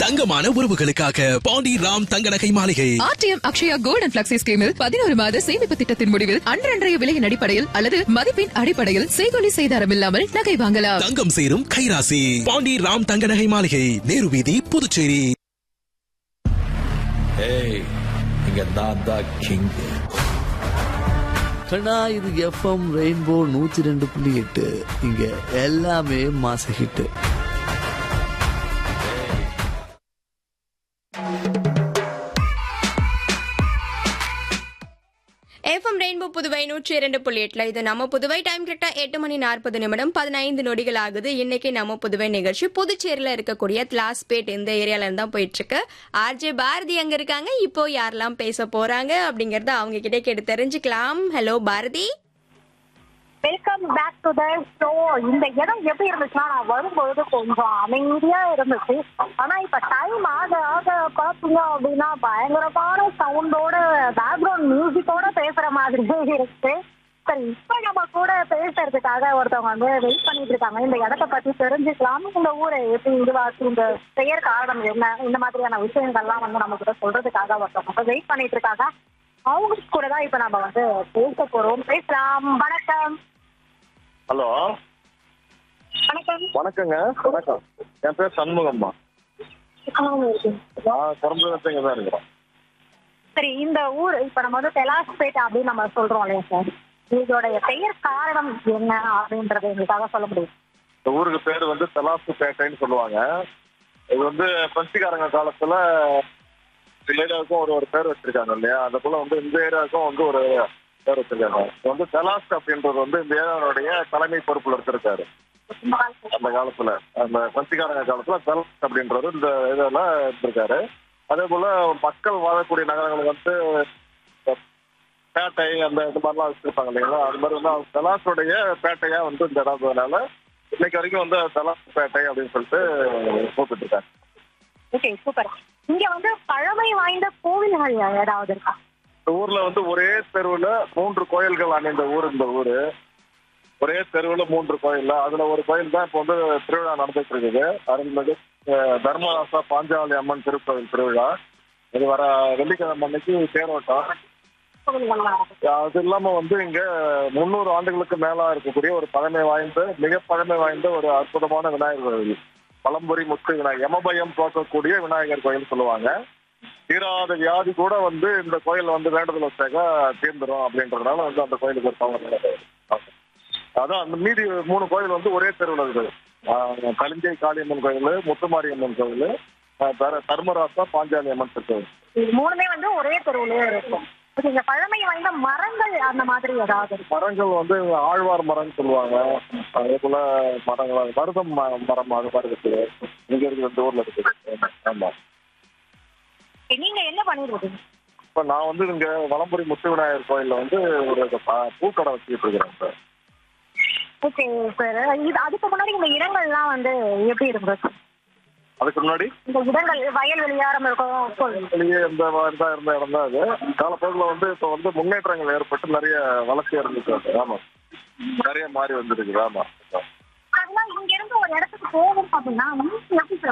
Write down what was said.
தங்கமான உறவுகளுக்காக பாண்டி ராம் தங்க நகை மாளிகை RTM Akshaya gold and flexi ஸ்கீமில் பதினோரு மாத சேமிப்பு திட்டத்தின் முடிவில் அன்றன்றைய விலையின் அடிப்படையில் அல்லது மதிப்பின் அடிப்படையில் செய்கொலி செய்தாரம் இல்லாமல் நகை வாங்கலாம் தங்கம் சேரும் கைராசி பாண்டி ராம் தங்க நகை மாளிகை நேரு வீதி புதுச்சேரி ஏய் இங்க நான் தான் கிங் கண்ணா இது எஃப்எம் ரெயின்போ நூத்தி ரெண்டு புள்ளி எட்டு இங்க எல்லாமே மாச ஹிட்டு எஃப்எம் ரெயின்போ புதுவை நூற்றி இரண்டு புள்ளி எட்டுல இது நம்ம புதுவை டைம் கரெக்டா எட்டு மணி நாற்பது நிமிடம் பதினைந்து நொடிகள் ஆகுது இன்னைக்கு நம்ம புதுவை நிகழ்ச்சி புதுச்சேரியில இருக்கக்கூடிய கிளாஸ்பேட் இந்த ஏரியால இருந்து தான் போயிட்டு இருக்கு ஆர்ஜே பாரதி அங்க இருக்காங்க இப்போ யாரெல்லாம் பேச போறாங்க அப்படிங்கறத அவங்க கிட்டே கேட்டு தெரிஞ்சுக்கலாம் hello Bharathi welcome back to the show இந்த இடம் எப்படி இருந்துச்சுன்னா நான் வரும்பொழுது கொஞ்சம் அமைதியா இருந்துச்சு ஆனா இப்ப டைம் ஆக ஆக பாத்தீங்க அப்படின்னா பயங்கரமான சவுண்டோட பேக்ரவுண்ட் மியூசிக்கோட பேசுற மாதிரியே இருக்கு சரி இப்ப நம்ம கூட பேசுறதுக்காக ஒருத்தவங்க வந்து வெயிட் பண்ணிட்டு இருக்காங்க இந்த இடத்த பத்தி தெரிஞ்சுக்கலாம் இந்த ஊரை எப்படி உருவாக்கி இந்த பெயர் காரணம் என்ன இந்த மாதிரியான விஷயங்கள்லாம் வந்து நம்ம கூட சொல்றதுக்காக ஒருத்தவங்க வெயிட் பண்ணிட்டு இருக்காங்க அவங்க கூட தான் இப்ப நம்ம வந்து பேச போறோம் பேசலாம் வணக்கம் ஹலோ வணக்கம் வணக்கங்க வணக்கம் என் பேர் சண்முகம்மா நான் குழம்புலங்க தான் இருக்கிறோம் சரி இந்த ஊர் இப்ப நம்ம வந்து தெலாஸ்பேட் அப்படின்னு நம்ம சொல்றோம் இல்லையா சார் இதோடைய பெயர் காரணம் என்ன அப்படின்றத எங்களுக்காக சொல்ல முடியும் இந்த ஊருக்கு பேர் வந்து தெலாசு பேட்டைன்னு சொல்லுவாங்க இது வந்து பிரெஞ்சுக்காரங்க காலத்துல இந்த ஏரியாவுக்கும் ஒரு ஒரு பேர் வச்சிருக்காங்க இல்லையா அது போல வந்து இந்த ஏரியாவுக்கும் வந்து ஒரு பேர் வச்சிருக்காங்க இது வந்து தெலாஸ் அப்படின்றது வந்து இந்த ஏரியாவுடைய தலைமை பொறுப்புல இருந்திருக்காரு அந்த காலத்துல அந்த பிரெஞ்சுக்காரங்க காலத்துல தெலாஸ் அப்படின்றது இந்த இதில் இருந்திருக்காரு அதே போல மக்கள் வாழக்கூடிய நகரங்களுக்கு வந்து பேட்டை அந்த இது மாதிரிலாம் வச்சிருப்பாங்க இல்லைங்களா அது மாதிரி வந்து அவங்க தெலாஸுடைய பேட்டையா வந்து இந்த இடம் இருந்ததுனால இன்னைக்கு வரைக்கும் வந்து தெலாஸ் பேட்டை அப்படின்னு சொல்லிட்டு கூப்பிட்டு இருக்காங்க ஓகே சூப்பர் இங்க வந்து பழமை வாய்ந்த கோவில்கள் ஏதாவது இருக்கா இந்த ஊர்ல வந்து ஒரே தெருவுல மூன்று கோயில்கள் அமைந்த ஊர் இந்த ஊரு ஒரே தெருவுல மூன்று கோயில் அதுல ஒரு கோயில் தான் இப்போ வந்து திருவிழா நடந்துட்டு இருக்குது அருள்மிகு அஹ், தர்மராசா பாஞ்சாலி அம்மன் திருக்கோயில் திருவிழா இது வர வெள்ளிக்கிழமை அன்னைக்கு தேரோட்டம் கோவில்கள்லாம் இருக்கு அது இல்லாம வந்து இங்க முன்னூறு ஆண்டுகளுக்கு மேலா இருக்கக்கூடிய ஒரு பழமை வாய்ந்த மிக பழமை வாய்ந்த ஒரு அற்புதமான விநாயகர் கோயில் பழம்புரி முத்து விநாயகர் யமபயம் போக்கக்கூடிய விநாயகர் கோயில் சொல்லுவாங்க தீராத வியாதி கூட வந்து இந்த கோயில் வந்து வேண்டுதல் வச்சாக்கா தீர்ந்துடும் அப்படின்றதுனால வந்து அந்த கோயிலுக்கு ஒரு பவர் அதான் அந்த மீதி மூணு கோயில் வந்து ஒரே தெருவில் இருக்குது ஆஹ் கலிஞ்சை காளியம்மன் கோயில் முத்துமாரியம்மன் கோயில் ஆஹ் தர- தர்மராசா பாஞ்சாலி அம்மன் திருக்கோயில் இது மூணுமே வந்து ஒரே தெருவுலயே இருக்கும் Okay, இங்க பழமை வாய்ந்த மரங்கள் அந்த மாதிரி ஏதாவது இருக்கு மரங்கள் வந்து ஆழ்வார் மரம்னு சொல்லுவாங்க அதே போல மரங்கள் மருதம் ம- மரம் அது மாதிரி இருக்குது இங்க இருக்குது இந்த ஊர்ல இருக்குது ஆமா நீங்க என்ன பண்ணிட்டு இருக்கீங்க இப்ப நான் வந்து இங்க வலம்புரி முத்து விநாயகர் கோயில்ல வந்து ஒரு ப- பூக்கடை வச்சுக்கிட்டு இருக்கிறேன் சார் ஓகே சார் இது அதுக்கு முன்னாடி இந்த இடங்கள்லாம் வந்து எப்படி இருந்தது அதுக்கு முன்னாடி இந்த இடங்கள் வயல்வெளியாரம் இருக்கும் கோவில் வெளியே இந்த மாதிரி தான் இருந்த இடம் தான் அது காலப்போக்கில் வந்து இப்போ வந்து முன்னேற்றங்கள் ஏற்பட்டு நிறைய வளர்ச்சி இருந்துச்சு ஆமா நிறைய மாறி வந்துருக்குது ஆமா அதெல்லாம் இங்க இருந்து ஒரு இடத்துக்கு போகணும் அப்படின்னா எப்படி